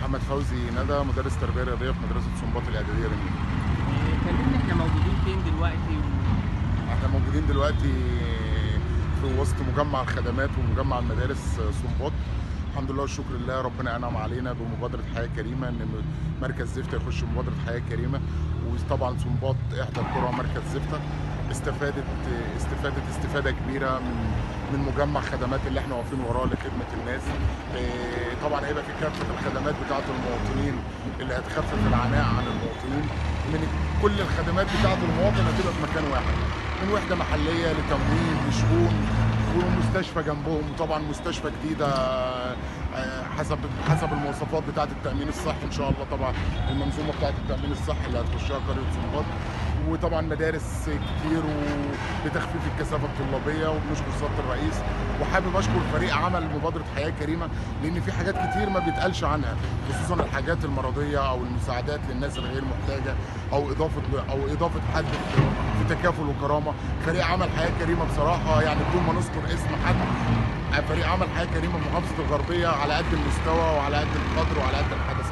محمد فوزي ندى مدرس تربيه رياضيه في مدرسه سنباط الاعداديه بنين كلمني احنا موجودين فين دلوقتي و... احنا موجودين دلوقتي في وسط مجمع الخدمات ومجمع المدارس سنباط الحمد لله والشكر لله ربنا انعم علينا بمبادره حياه كريمه ان مركز زفته يخش مبادره حياه كريمه وطبعا سنباط احدى القرى مركز زفته استفادت استفادت استفاده كبيره من من مجمع خدمات اللي احنا واقفين وراه لخدمه الناس إيه، طبعا هيبقى في كافه الخدمات بتاعه المواطنين اللي هتخفف العناء عن المواطنين من كل الخدمات بتاعه المواطن هتبقى في مكان واحد من وحده محليه لتموين لشؤون ومستشفى جنبهم وطبعا مستشفى جديده آه، حسب حسب المواصفات بتاعه التامين الصحي ان شاء الله طبعا المنظومه بتاعه التامين الصحي اللي هتخشها قريه سنباط وطبعا مدارس كتير وبتخفيف الكثافه الطلابيه وبنشكر سياده الرئيس وحابب اشكر فريق عمل مبادره حياه كريمه لان في حاجات كتير ما بيتقالش عنها خصوصا الحاجات المرضيه او المساعدات للناس الغير محتاجه او اضافه او اضافه حد في تكافل وكرامه فريق عمل حياه كريمه بصراحه يعني بدون ما نذكر اسم حد فريق عمل حياه كريمه في محافظه الغربيه على قد المستوى وعلى قد القدر وعلى قد الحدث